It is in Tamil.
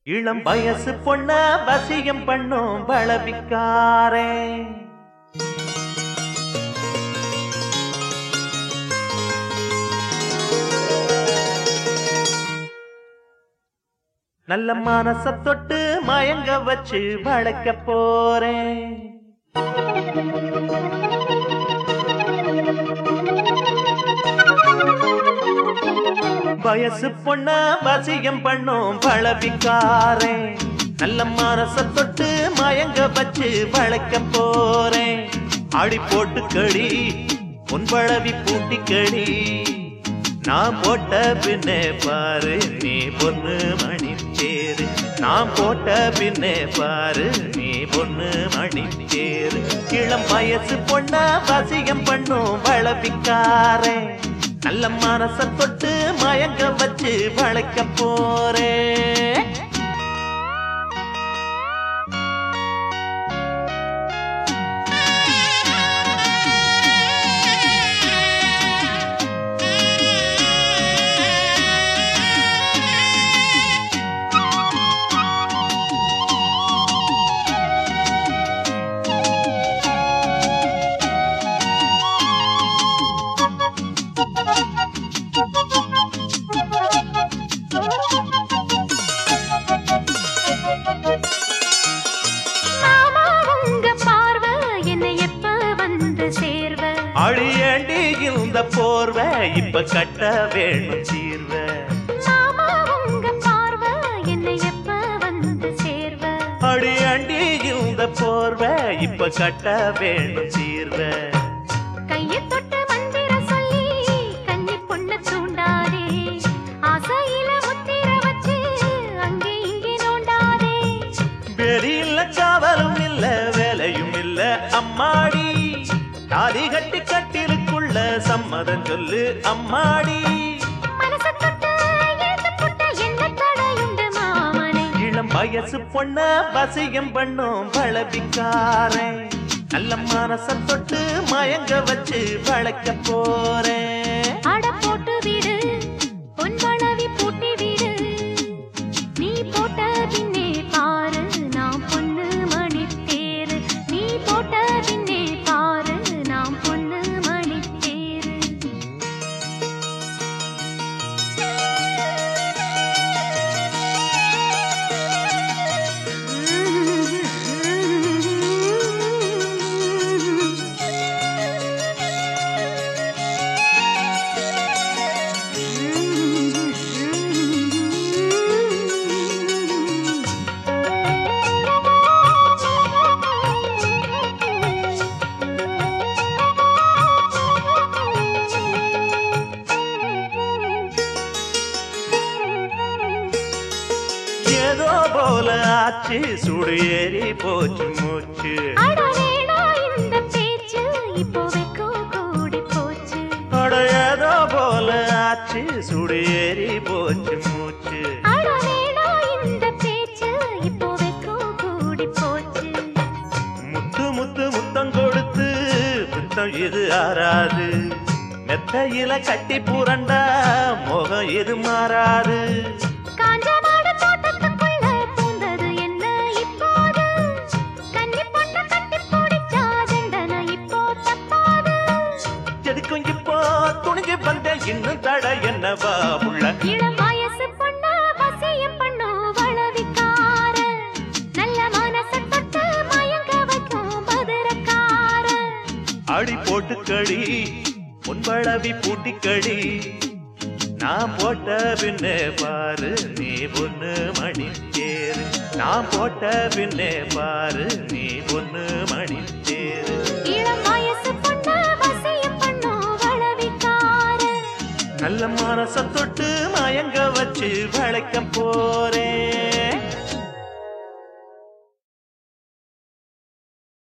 இளம் வயசு பொண்ண வசியம் பண்ணும் பளவிக்காரே நல்ல மனச தொட்டு மயங்க வச்சு வளர்க்க போறேன் வயசு பொண்ண வசியம் பண்ணும் பளவிக்காரே நல்ல மனச தொட்டு மயங்க வச்சு வளர்க்க போறேன் ஆடி போட்டு கடி உன் பழவி பூட்டி கடி நான் போட்ட பின்னே பாரு நீ பொண்ணு மணி தேரு நான் போட்ட பின்னே பாரு நீ பொண்ணு மணி தேரு இளம் வயசு பொண்ண வசியம் பண்ணும் வளப்பிக்காரே நல்ல மனச தொட்டு மயங்க வச்சு வளைக்க போறேன் மாமா உங்க பார்வை என்னை எப்ப வந்து சேர்வ அழியண்டி இந்த போர்வை இப்ப கட்ட வேணும் தீர்வ மாமா உங்க பார்வை என்னை எப்ப வந்து சேர்வ அழியண்டி இந்த போர்வை இப்ப கட்ட வேணும் தீர்வ கையை தொட்டு மந்திர சொல்லி கன்னி பொண்ண தூண்டாதே ஆசையில முத்திர வச்சு அங்கே இங்கே நோண்டாதே வெளியில காவலும் இல்ல வேலையும் இல்ல அம்மாடி தாலி கட்டி கட்டிலுக்குள்ள சம்மதம் சொல்லு அம்மாடி மனச தொட்டு எழுத்து புட்ட என்ன தடையுண்டு மாமனை இளம் வயசு பொண்ண வசியம் பண்ணும் பளவிக்காரன் நல்ல மனச தொட்டு மயங்க வச்சு வளைக்க போறேன் அட போட்டு விடு பொன் வளவி பூட்டி விடு நீ போட்ட பின்னே பாரு நான் பொண்ணு மணி தேரு நீ போட்ட பின்னே பாரு நான் பொண்ணு மணி தேரு ஏதோ போல ஆச்சு சுடு ஏறி போச்சு மூச்சு அடடேடா இந்த பேச்சு இப்போ வெக்கம் கூடி போச்சு அட ஏதோ போல ஆச்சு சுடு ஏறி போச்சு மூச்சு அடடேடா இந்த பேச்சு இப்போ வெக்கம் கூடி போச்சு முத்து முத்து முத்தம் கொடுத்து முத்தம் இது ஆறாது மெத்தையில கட்டி புரண்டா முகம் இது மாறாது காஞ்ச மாடு தோட்டத்துக்குள்ள பூந்தது என்ன இப்போது கன்னி பொண்ண கட்டி பிடிச்சா தண்டனை இப்போ தப்பாது எதுக்கும் இப்போ துணிஞ்சு வந்த இன்னும் தட என்னவா உள்ள இளம் வயசு பொண்ண வசியம் பண்ணும் வளவிக்கார நல்ல மனச தொட்டு மயங்க வைக்கும் மதுரக்கார அடி போட்டு கடி பொன்பழவி பூட்டி கடி நான் போட்ட பின்னே பாரு நீ பொண்ணு மணி தேரு நான் போட்ட பின்னே பாரு நீ பொண்ணு மணி தேரு இளம் வயசு பொண்ண வசியம் பண்ணும் வளவிக்கார நல்ல மனச தொட்டு மயங்க வச்சு வளைக்க போறேன்